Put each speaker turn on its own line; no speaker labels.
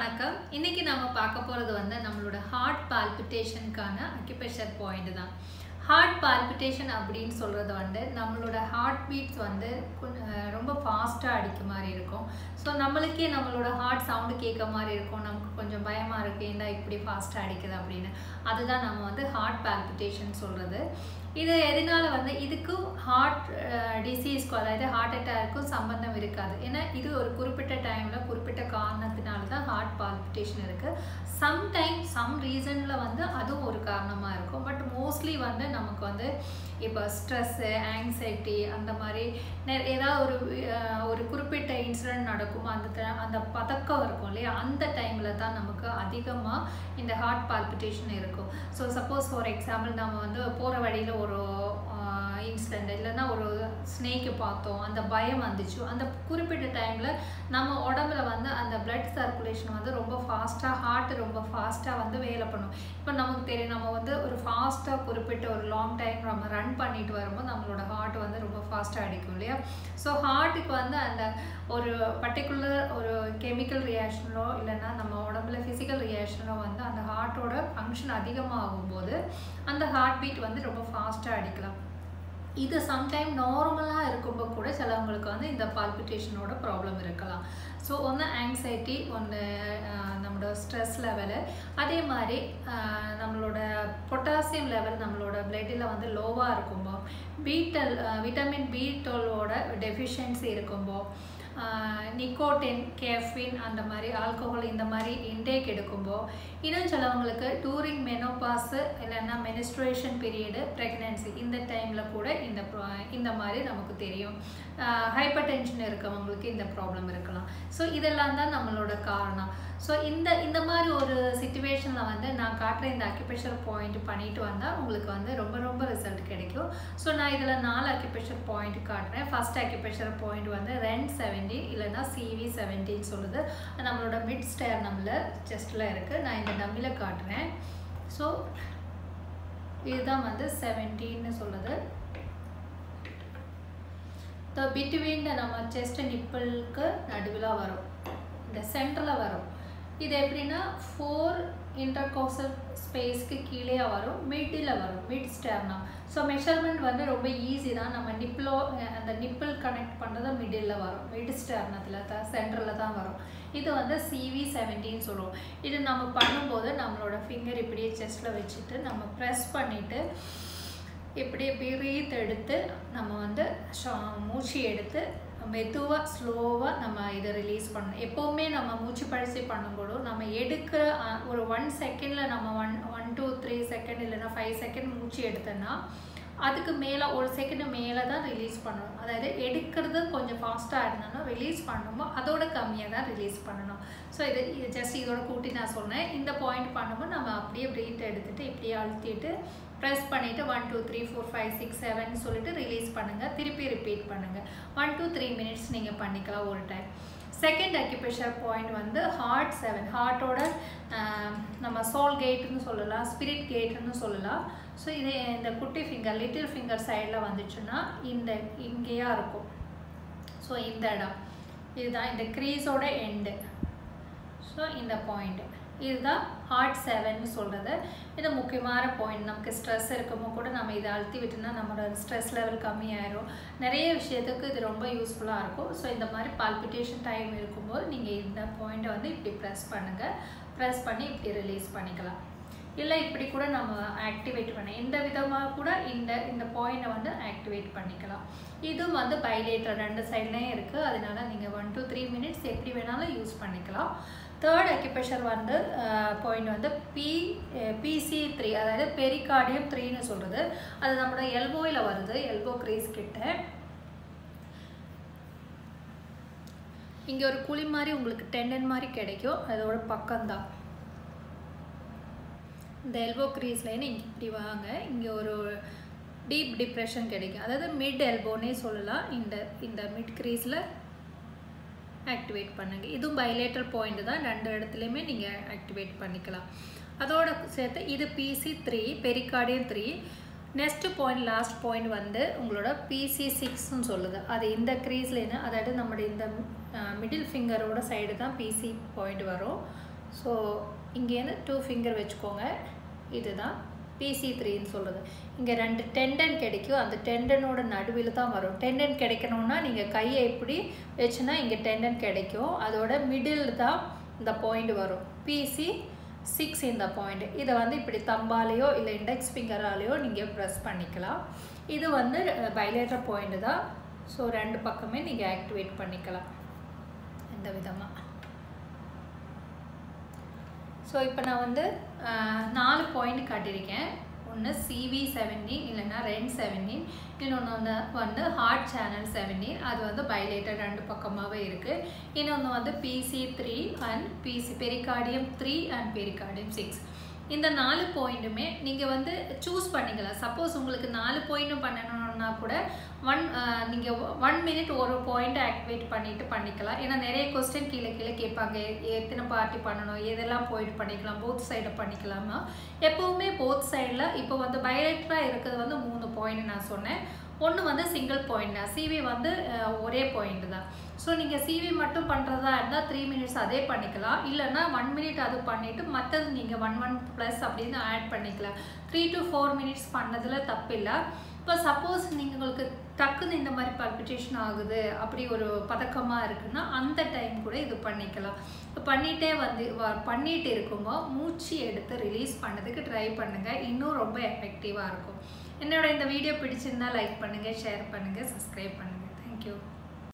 வணக்கம் இன்னைக்கு நாம பார்க்க போறது வந்து நம்மளோட ஹார்ட் பால்பிட்டேஷனுக்கான அக்யூபேஷர் பாயிண்ட் தான் ஹார்ட் பால்பிட்டேஷன் அப்படின்னு சொல்றது வந்து நம்மளோட ஹார்ட் பீட்ஸ் வந்து கொஞ்ச- அஹ் ரொம்ப ஃபாஸ்ட்டாக அடிக்க மாதிரி இருக்கும் ஸோ நம்மளுக்கே நம்மளோட ஹார்ட் சவுண்டு கேட்க மாதிரி இருக்கும் நமக்கு கொஞ்சம் பயமாக இருக்கு ஏன்டா இப்படி ஃபாஸ்ட்டாக அடிக்குது அப்படின்னு அதுதான் நம்ம வந்து ஹார்ட் பால்பிட்டேஷன் சொல்றது இது எதனால வந்து இதுக்கும் ஹார்ட் டிசீஸ்க்கும் அதாவது ஹார்ட் அட்டாக்கும் சம்பந்தம் இருக்காது ஏன்னா இது ஒரு குறிப்பிட்ட டைமில் குறிப்பிட்ட காரணத்தினால தான் ஹார்ட் பால்பிட்டேஷன் இருக்குது சம்டைம் சம் ரீசனில் வந்து அதுவும் ஒரு காரணமாக இருக்கும் பட் மோஸ்ட்லி வந்து நமக்கு வந்து இப்போ ஸ்ட்ரெஸ்ஸு ஆங்ஸைட்டி அந்த மாதிரி நெ- ஏதாவது ஒரு அஹ், ஒரு குறிப்பிட்ட இன்சிடென்ட் நடக்கும் அந்த த- அந்த பதக்கம் இருக்கும் இல்லையா அந்த டைமில் தான் நமக்கு அதிகமாக இந்த ஹார்ட் பால்பிட்டேஷன் இருக்கும் ஸோ சப்போஸ் ஃபார் எக்ஸாம்பிள் நம்ம வந்து போகிற வழியில் ஒரு இன்சிடெண்ட் இல்லைன்னா ஒரு ஸ்னேக்கு பார்த்தோம் அந்த பயம் வந்துச்சு அந்த குறிப்பிட்ட டைமில் நம்ம உடம்புல வந்து அந்த பிளட் சர்க்குலேஷன் வந்து ரொம்ப ஃபாஸ்ட்டாக ஹார்ட் ரொம்ப ஃபாஸ்ட்டாக வந்து வேலை பண்ணும் இப்போ நமக்கு தெரியும் நம்ம வந்து ஒரு ஃபாஸ்ட்டாக குறிப்பிட்ட ஒரு லாங் டைம் நம்ம ரன் பண்ணிட்டு வரும்போது நம்மளோட ஹார்ட் வந்து ரொம்ப ஃபாஸ்ட்டாக அடிக்கும் இல்லையா ஸோ ஹார்ட்டுக்கு வந்து அந்த ஒரு பர்டிகுலர் ஒரு கெமிக்கல் ரியாக்ஷனோ இல்லைன்னா நம்ம உடம்புல ஃபிசிக்கல் ரியாக்ஷனோ வந்து அந்த ஹார்ட்டோட ஃபங்க்ஷன் அதிகமாகும் போது அந்த ஹார்ட் பீட் வந்து ரொம்ப ஃபாஸ்ட்டாக அடிக்கலாம் இது சம்டைம் நார்மலாக இருக்கும்போது கூட சிலவங்களுக்கு வந்து இந்த பால்பிட்டேஷனோட ப்ராப்ளம் இருக்கலாம் ஸோ ஒன்று ஆங்ஸைட்டி ஒன்று நம்மளோட ஸ்ட்ரெஸ் லெவலு அதே மாதிரி ஆஹ், நம்மளோட பொட்டாசியம் லெவல் நம்மளோட பிளட்டில் வந்து லோவாக இருக்கும்போது பீட்டல் விட்டமின் பி டுவெல்லோட டெஃபிஷியன்சி இருக்கும்போது நிக்கோட்டின் கேஃபின் அந்த மாதிரி ஆல்கோஹால் இந்த மாதிரி இன்டேக் எடுக்கும்போது இன்னும் சிலவங்களுக்கு டூரிங் மெனோபாஸு இல்லைன்னா மெனிஸ்ட்ரேஷன் பீரியடு ப்ரெக்னென்சி இந்த டைமில் கூட இந்த pro- இந்த மாதிரி நமக்கு தெரியும் ஹைப்பர் டென்ஷன் இருக்கவங்களுக்கு இந்த ப்ராப்ளம் இருக்கலாம் ஸோ இதெல்லாம் தான் நம்மளோட காரணம் ஸோ இந்த இந்த மாதிரி ஒரு சுச்சுவேஷனில் வந்து நான் காட்டுற இந்த அக்யூபேஷர் பாயிண்ட் பண்ணிட்டு வந்தால் உங்களுக்கு வந்து ரொம்ப ரொம்ப ரிசல்ட் கிடைக்கும் ஸோ நான் இதில் நாலு அக்யூபேஷர் பாயிண்ட் காட்டுறேன் ஃபர்ஸ்ட் அக்யூபேஷர் பாயிண்ட் வந்து ரென் செவன்டி இல்லைன்னா சிவி செவன்டின்னு சொல்லுது அது நம்மளோட மிட் ஸ்டேர் நம்மள செஸ்ட்டில் இருக்குது நான் இந்த டம்மியில் காட்டுறேன் ஸோ இதுதான் வந்து செவன்டின்னு சொல்லுது த பிட்வீன் நம்ம செஸ்ட் நிப்பிளுக்கு நடுவில் வரும் இந்த சென்டரில் வரும் இது எப்படின்னா ஃபோர் இன்டர்கோசல் ஸ்பேஸ்க்கு கீழே வரும் மிடில் வரும் மிட் ஸ்டேர்னா ஸோ மெஷர்மெண்ட் வந்து ரொம்ப ஈஸி தான் நம்ம நிப்பிளோ அந்த நிப்பிள் கனெக்ட் பண்ணுறது மிடில் வரும் மிட் ஸ்டேர்னத்தில் தான் சென்டரில் தான் வரும் இது வந்து சிவி செவன்டின்னு சொல்லுவோம் இது நம்ம பண்ணும்போது நம்மளோட ஃபிங்கர் இப்படியே செஸ்ட்டில் வச்சுட்டு நம்ம ப்ரெஸ் பண்ணிவிட்டு இப்படி பிரீத் எடுத்து நம்ம வந்து ஷா- மூச்சு எடுத்து மெதுவாக ஸ்லோவாக நம்ம இதை ரிலீஸ் பண்ணணும் எப்போவுமே நம்ம மூச்சு பயிற்சி பண்ணும்போது நம்ம எடுக்கிற அஹ், ஒரு ஒன் செகண்டில் நம்ம one one two three second இல்லைன்னா ஃபைவ் செகண்ட் மூச்சு எடுத்தோன்னா அதுக்கு மேலே ஒரு செகண்ட் மேலே தான் ரிலீஸ் பண்ணணும் அதாவது எடுக்கிறது கொஞ்சம் ஃபாஸ்ட்டாக இருந்தாலும் ரிலீஸ் பண்ணும்போது அதோட கம்மியாக தான் ரிலீஸ் பண்ணணும் ஸோ இது இது ஜஸ்ட் இதோட கூட்டி நான் சொன்னேன் இந்த பாயிண்ட் பண்ணும்போது நம்ம அப்படியே பிரீத் எடுத்துட்டு இப்படியே அழுத்திட்டு ப்ரெஸ் பண்ணிவிட்டு one two three four five six seven சொல்லிட்டு ரிலீஸ் பண்ணுங்கள் திருப்பி ரிப்பீட் பண்ணுங்கள் ஒன் டூ த்ரீ மினிட்ஸ் நீங்கள் பண்ணிக்கலாம் ஒரு டைம் செகண்ட் அக்யூபேஷர் பாயிண்ட் வந்து ஹார்ட் செவன் ஹார்ட்டோட நம்ம சோல் கேட்டுன்னு சொல்லலாம் ஸ்பிரிட் கேட்டுன்னு சொல்லலாம் ஸோ இது இந்த குட்டி ஃபிங்கர் லிட்டில் ஃபிங்கர் சைடில் வந்துச்சுன்னா இந்த இங்கேயா இருக்கும் ஸோ இந்த இடம் இதுதான் இந்த க்ரீஸோட எண்டு ஸோ இந்த பாயிண்ட் இதுதான் ஹார்ட் செவன் சொல்கிறது இது முக்கியமான பாயிண்ட் நமக்கு ஸ்ட்ரெஸ் இருக்கும்போது கூட நம்ம இதை அழுத்தி விட்டோம்னா நம்மளோட ஸ்ட்ரெஸ் லெவல் கம்மியாயிரும் நிறைய விஷயத்துக்கு இது ரொம்ப யூஸ்ஃபுல்லாக இருக்கும் ஸோ இந்த மாதிரி பால்பிட்டேஷன் டைம் இருக்கும்போது நீங்கள் இந்த பாயிண்ட்டை வந்து இப்படி ப்ரெஸ் பண்ணுங்கள் ப்ரெஸ் பண்ணி இப்படி ரிலீஸ் பண்ணிக்கலாம் இல்லை இப்படி கூட நம்ம ஆக்டிவேட் பண்ண எந்த விதமாக கூட இந்த இந்த பாயிண்டை வந்து ஆக்டிவேட் பண்ணிக்கலாம் இதுவும் வந்து பைலேட்டர் ரெண்டு சைட்லேயும் இருக்குது அதனால நீங்கள் ஒன் டூ த்ரீ மினிட்ஸ் எப்படி வேணாலும் யூஸ் பண்ணிக்கலாம் தேர்ட் அக்யூபேஷர் வந்து பாயிண்ட் வந்து பி பிசி த்ரீ அதாவது பெரிகார்டியம் த்ரீன்னு சொல்கிறது அது நம்மளோட எல்போயில் வருது எல்போ க்ரீஸ் கிட்ட இங்கே ஒரு குழி மாதிரி உங்களுக்கு டெண்டன் மாதிரி கிடைக்கும் அதோட பக்கம்தான் இந்த எல்போ க்ரீஸ்லேன்னு இங்கே இப்படி வாங்க இங்கே ஒரு டீப் டிப்ரெஷன் கிடைக்கும் அதாவது மிட் எல்போனே சொல்லலாம் இந்த இந்த மிட் க்ரீஸில் ஆக்டிவேட் பண்ணுங்க இதுவும் பைலேட்டர் பாயிண்ட் தான் ரெண்டு இடத்துலையுமே நீங்கள் ஆக்டிவேட் பண்ணிக்கலாம் அதோட சேர்த்து இது PC three pericardium three next point last point வந்து உங்களோட பிசி சிக்ஸ்னு சொல்லுது அது இந்த க்ரீஸ்லேன்னு அதாவது நம்மளுடைய இந்த மிடில் ஃபிங்கரோட சைடு தான் பிசி பாயிண்ட் வரும் ஸோ இங்கேருந்து டூ ஃபிங்கர் வச்சுக்கோங்க இதுதான் பிசி த்ரீன்னு சொல்கிறது இங்கே ரெண்டு டெண்டன் கிடைக்கும் அந்த டெண்டனோட நடுவில் தான் வரும் டெண்டன் கிடைக்கணும்னா நீங்கள் கையை இப்படி வச்சுன்னா இங்கே டெண்டன் கிடைக்கும் அதோட மிடில் தான் இந்த பாயிண்ட் வரும் பிசி சிக்ஸ் இந்த பாயிண்ட் இதை வந்து இப்படி தம்பாலேயோ இல்லை இண்டெக்ஸ் ஃபிங்கராலேயோ நீங்கள் ப்ரெஸ் பண்ணிக்கலாம் இது வந்து பைலேட்டர் பாயிண்ட் தான் ஸோ ரெண்டு பக்கமே நீங்கள் ஆக்டிவேட் பண்ணிக்கலாம் இந்த விதமாக ஸோ இப்போ நான் வந்து நாலு பாயிண்ட் காட்டியிருக்கேன் ஒன்று சிவி செவன்டீன் இல்லைன்னா ரென் செவன்டீன் இன்னொன்று வந்து வந்து ஹார்ட் சேனல் செவன்டீன் அது வந்து பைலேட்டர் ரெண்டு பக்கமாகவே இருக்குது இன்னொன்று வந்து PC three and PC pericardium three and pericardium six இந்த நாலு பாயிண்ட்டுமே நீங்கள் வந்து சூஸ் பண்ணிக்கலாம் சப்போஸ் உங்களுக்கு நாலு பாயிண்ட்டும் பண்ணணும்னா கூட ஒன் நீங்கள் ஒன் மினிட் ஒரு பாயிண்ட் ஆக்டிவேட் பண்ணிட்டு பண்ணிக்கலாம் ஏன்னா நிறைய கொஸ்டின் கீழே கீழே கேட்பாங்க எத்தனை பார்ட்டி பண்ணணும் எதெல்லாம் பாயிண்ட் பண்ணிக்கலாம் போத் சைடை பண்ணிக்கலாமா எப்போவுமே போத் சைடில் இப்போ வந்து பைலேட்டராக இருக்கிறது வந்து மூணு பாயிண்ட் நான் சொன்னேன் ஒன்று வந்து சிங்கிள் பாயிண்ட் தான் சிவி வந்து ஒரே பாயிண்ட் தான் ஸோ நீங்கள் சிவி மட்டும் பண்ணுறதா இருந்தால் த்ரீ மினிட்ஸ் அதே பண்ணிக்கலாம் இல்லைன்னா ஒன் மினிட் அது பண்ணிவிட்டு மற்றது நீங்கள் ஒன் ஒன் ப்ளஸ் அப்படின்னு ஆட் பண்ணிக்கலாம் த்ரீ டு ஃபோர் மினிட்ஸ் பண்ணதில் தப்பில்லை இப்போ சப்போஸ் நீங்கள் உங்களுக்கு டக்குன்னு இந்த மாதிரி பல்பிட்டேஷன் ஆகுது அப்படி ஒரு பதக்கமாக இருக்குன்னா அந்த டைம் கூட இது பண்ணிக்கலாம் இப்போ பண்ணிகிட்டே வந்து பண்ணிகிட்டு இருக்கும்போது மூச்சு எடுத்து ரிலீஸ் பண்ணதுக்கு ட்ரை பண்ணுங்கள் இன்னும் ரொம்ப எஃபெக்டிவாக இருக்கும் என்னோட இந்த வீடியோ பிடிச்சிருந்தா லைக் பண்ணுங்கள் ஷேர் பண்ணுங்கள் சப்ஸ்கிரைப் பண்ணுங்கள் தேங்க்யூ